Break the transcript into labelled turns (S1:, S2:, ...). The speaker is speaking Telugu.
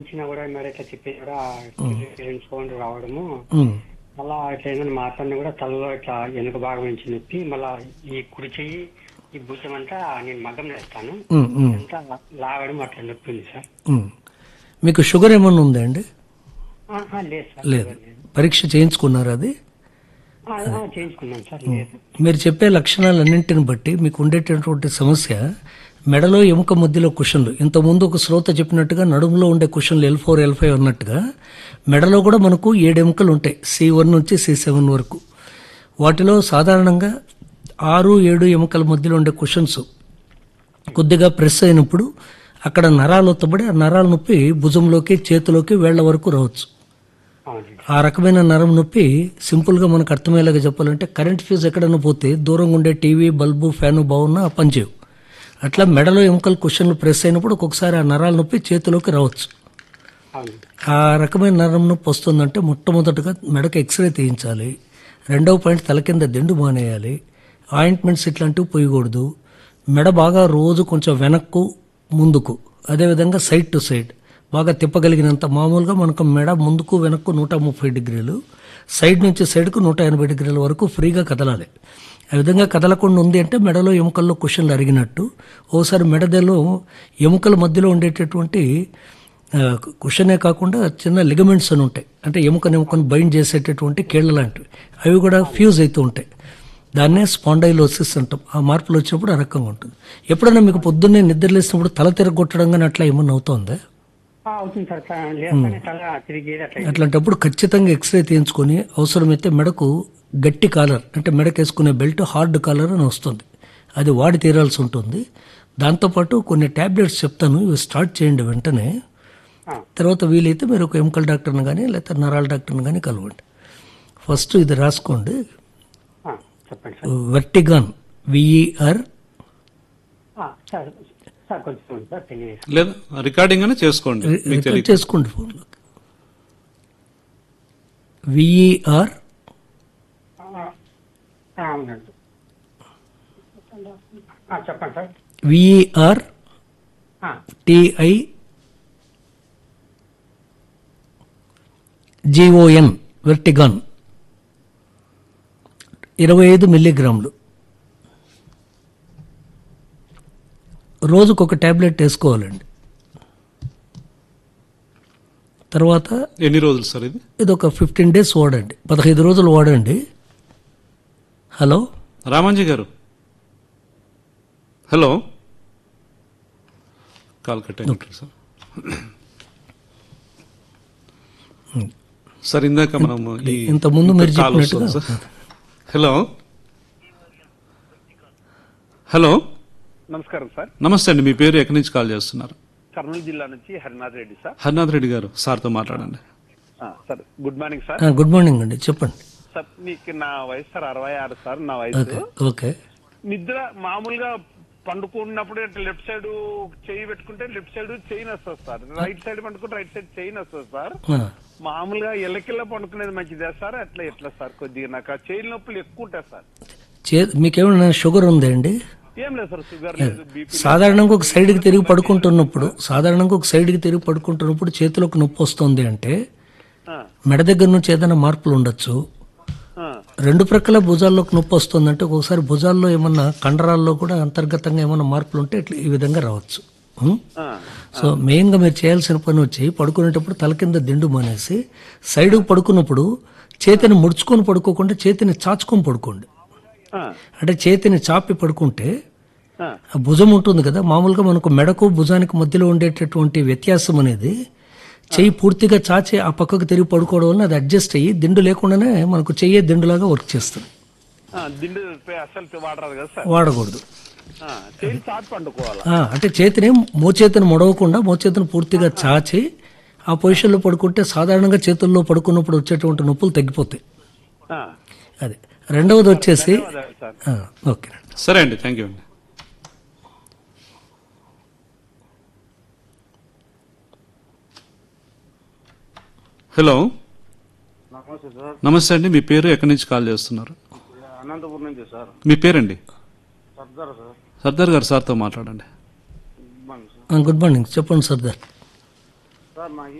S1: ఇచ్చినా కూడా మరి ఇట్లా చెప్పి కూడా రెండు ఫోన్ రావడము
S2: ఉమ్,
S1: మళ్ళా ఇట్లా ఏదైనా మాట్లాడినా కూడా తలలో ఇట్లా వెనుక భాగం నుంచి నొప్పి మళ్ళా ఈ కుడి చెయ్యి ఈ భుజం అంతా నేను మగ్గం వేస్తాను
S2: ఉమ్, ఉమ్,
S1: అంతా లాగడం అట్లా నొప్పి ఉంది సార్
S2: ఉమ్. మీకు షుగర్ ఏమన్నా ఉందా అండి
S1: ఆహా, లేదు సార్
S2: లేదు పరీక్ష చేయించుకున్నారా అది
S1: ఆ, ఆ, చేయించుకున్నాను సార్ లేదు
S2: మీరు చెప్పే లక్షణాలన్నింటిని బట్టి మీకు ఉండేటటువంటి సమస్య మెడలో ఎముక మధ్యలో కుషన్లు ఇంతకుముందు ఒక శ్రోత చెప్పినట్టుగా నడుములో ఉండే కుషన్లు ఎల్ ఫోర్ ఎల్ ఫైవ్ అన్నట్టుగా మెడలో కూడా మనకు ఏడు ఎముకలు ఉంటాయి సి వన్ నుంచి సి సెవెన్ వరకు వాటిలో సాధారణంగా ఆరు ఏడు ఎముకల మధ్యలో ఉండే కుషన్స్ కొద్దిగా ప్రెస్ అయినప్పుడు అక్కడ నరాలు ఒత్తబడి ఆ నరాల నొప్పి భుజంలోకి చేతిలోకి వేళ్ల వరకు రావచ్చు
S1: అవునండి
S2: ఆ రకమైన నరం నొప్పి సింపుల్గా మనకు అర్థమయ్యేలాగా చెప్పాలంటే కరెంట్ ఫ్యూజ్ ఎక్కడైనా పోతే దూరంగా ఉండే టీవీ బల్బు ఫ్యాను బాగున్నా పనిచేయవు అట్లా మెడలో ఎముకలు కుషన్లు ప్రెస్ అయినప్పుడు ఒక్కొక్కసారి ఆ నరాల నొప్పి చేతిలోకి రావచ్చు
S1: అవును
S2: ఆ రకమైన నరం నొప్పి వస్తుందంటే మొట్టమొదటిగా మెడకు ఎక్స్రే తీయించాలి రెండవ పాయింట్ తల కింద దిండు మానేయాలి ఆయింట్మెంట్స్ ఇట్లాంటివి పోయకూడదు మెడ బాగా రోజు కొంచెం వెనక్కు ముందుకు అదేవిధంగా సైడ్ టు సైడ్ బాగా తిప్పగలిగినంత మామూలుగా మనకు మెడ ముందుకు వెనక్కు నూట ముప్పై డిగ్రీలు సైడ్ నుంచి సైడ్కు నూట ఎనభై డిగ్రీల వరకు ఫ్రీగా కదలాలి ఆ విధంగా కదలకుండా ఉంది అంటే మెడలో ఎముకల్లో కుషన్లు అరిగినట్టు ఓసారి మెడదలో ఎముకల మధ్యలో ఉండేటటువంటి ఆ, కుషనే కాకుండా చిన్న లిగమెంట్స్ అని ఉంటాయి అంటే ఎముకను ఎముకను బైండ్ చేసేటటువంటి కీళ్ళ లాంటివి అవి కూడా ఫ్యూజ్ అవుతూ ఉంటాయి దాన్నే స్పాండైలోసిస్ అంటాం ఆ మార్పులు వచ్చినప్పుడు ఆ రకంగా ఉంటుంది ఎప్పుడైనా మీకు పొద్దున్నే నిద్రలేసినప్పుడు తల తిరగొట్టడం కానీ అట్లా ఏమన్నా అవుతుందా
S1: ఆ, అవుతుంది సార్ త- లేస్తానే తల తిరిగి అట్లా
S2: అట్లాంటప్పుడు ఖచ్చితంగా ఎక్స్రే తీయించుకొని అవసరమైతే మెడకు గట్టి కాలర్ అంటే మెడకు వేసుకునే బెల్ట్ హార్డ్ కాలర్ అని వస్తుంది అది వాడి తీరాల్సి ఉంటుంది దాంతోపాటు కొన్ని ట్యాబ్లెట్స్ చెప్తాను ఇవి స్టార్ట్ చేయండి వెంటనే
S1: ఆ,
S2: తర్వాత వీలైతే మీరు ఒక ఎముకల డాక్టర్ని కానీ లేకపోతే నరాల డాక్టర్ని కానీ కలవండి ఫస్ట్ ఇది రాసుకోండి
S1: ఆ, చెప్పండి సార్
S2: వెర్టిగాన్ విఈఆర్
S1: ఆ, సార్ సార్ కొంచెం ఉంది సార్ తెలియదు
S3: లేదా రికార్డింగ్ అనే చేసుకోండి మీకు తెలియదు
S2: చేసుకోండి ఫోన్లో విఈఆర్
S1: అవునండి ఆ, చెప్పండి సార్
S2: విఈఆర్
S1: ఆ,
S2: టిఐ జిఓఎన్ వెర్టిగాన్ ఇరవై ఐదు మిల్లీగ్రాములు రోజుకు ఒక ట్యాబ్లెట్ వేసుకోవాలండి తర్వాత
S3: ఎన్ని రోజులు సార్ ఇది
S2: ఇది ఒక ఫిఫ్టీన్ డేస్ వాడండి పదహైదు రోజులు వాడండి హలో
S3: రామాంజీ గారు హలో కాల్ కట్ అయినట్టు సార్ సార్ ఇందాక మనం ఈ
S2: ఇంతకుముందు మీరు
S3: కాల్ వస్తుంది
S2: చెప్పినట్టుగా
S3: సార్ హలో హలో
S4: నమస్కారం సార్
S3: నమస్తే అండి మీ పేరు ఎక్కడి నుంచి కాల్ చేస్తున్నారు
S4: కర్నూలు జిల్లా నుంచి హరినాథ్ రెడ్డి సార్
S3: హరినాథ్ రెడ్డి గారు సార్తో మాట్లాడండి
S4: ఆ, సార్ గుడ్ మార్నింగ్ సార్
S2: ఆ, గుడ్ మార్నింగ్ అండి చెప్పండి
S4: సార్ మీకు నా వయసు సార్ అరవై ఆరు సార్ నా వయసు
S2: ఓకే ఓకే
S4: నిద్ర మామూలుగా పండుకున్నప్పుడు ఇట్లా లెఫ్ట్ సైడ్ చెయ్యి పెట్టుకుంటే లెఫ్ట్ సైడ్ చెయ్యి వస్తుంది సార్ రైట్ సైడ్ పండుకుంటే రైట్ సైడ్ చెయ్యి వస్తుంది సార్
S2: ఆ,
S4: మామూలుగా ఎల్లకిల్ల పండుకునేది మంచిదే సార్ అట్లా ఎట్లా సార్ కొద్దిగా నాకు ఆ చెయ్యి నొప్పులు ఎక్కువ ఉంటాయి సార్
S2: చే మీకేమైనా షుగర్ ఉందా అండి
S4: ఏం లేదు సార్ షుగర్ లేదు బీపీ
S2: సాధారణంగా ఒక సైడ్కి తిరిగి పడుకుంటున్నప్పుడు సాధారణంగా ఒక సైడ్కి తిరిగి పడుకుంటున్నప్పుడు చేతిలోకి నొప్పి వస్తుంది అంటే మెడ దగ్గర నుంచి ఏదైనా మార్పులు ఉండొచ్చు రెండు ప్రక్కల భుజాల్లోకి నొప్పి వస్తుందంటే ఒకసారి భుజాల్లో ఏమన్నా కండరాల్లో కూడా అంతర్గతంగా ఏమన్నా మార్పులు ఉంటే ఇట్లా ఈ విధంగా రావచ్చు ఉం? సో మెయిన్గా మీరు చేయాల్సిన పని వచ్చి పడుకునేటప్పుడు తల కింద దిండు మానేసి సైడ్కి పడుకున్నప్పుడు చేతిని ముడుచుకొని పడుకోకుండా చేతిని చాచుకొని పడుకోండి అంటే చేతిని చాపి పడుకుంటే ఆ భుజం ఉంటుంది కదా మామూలుగా మనకు మెడకు భుజానికి మధ్యలో ఉండేటటువంటి వ్యత్యాసం అనేది చెయ్యి పూర్తిగా చాచి ఆ పక్కకు తిరిగి పడుకోవడం వల్ల అది అడ్జస్ట్ అయ్యి దిండు లేకుండానే మనకు చెయ్యే దిండులాగా వర్క్ చేస్తుంది
S4: దిండు అసలు వాడరాదు కదా సార్
S2: వాడకూడదు
S4: ఆ, చెయ్యి చాట్ పండుకోవాలా
S2: ఆ, అంటే చేతిని మోచేతిని మొడవకుండా మోచేతిని పూర్తిగా చాచి ఆ పొజిషన్లో పడుకుంటే సాధారణంగా చేతుల్లో పడుకున్నప్పుడు వచ్చేటువంటి నొప్పులు తగ్గిపోతాయి
S4: ఆ,
S2: అది రెండవది వచ్చేసి
S4: అదే సార్
S2: ఆ, ఓకే
S3: సరే అండి థ్యాంక్ యూ అండి హలో
S4: నమస్తే సార్
S3: నమస్తే అండి మీ పేరు ఎక్కడి నుంచి కాల్ చేస్తున్నారు
S4: అనంతపురం నుంచి సార్
S3: మీ పేరండి
S4: సర్దార్ సార్
S3: సర్దార్ గారు సార్తో మాట్లాడండి
S4: గుడ్ మార్నింగ్ సార్
S2: ఆ, గుడ్ మార్నింగ్ చెప్పండి సర్దార్
S4: సార్ సార్ మా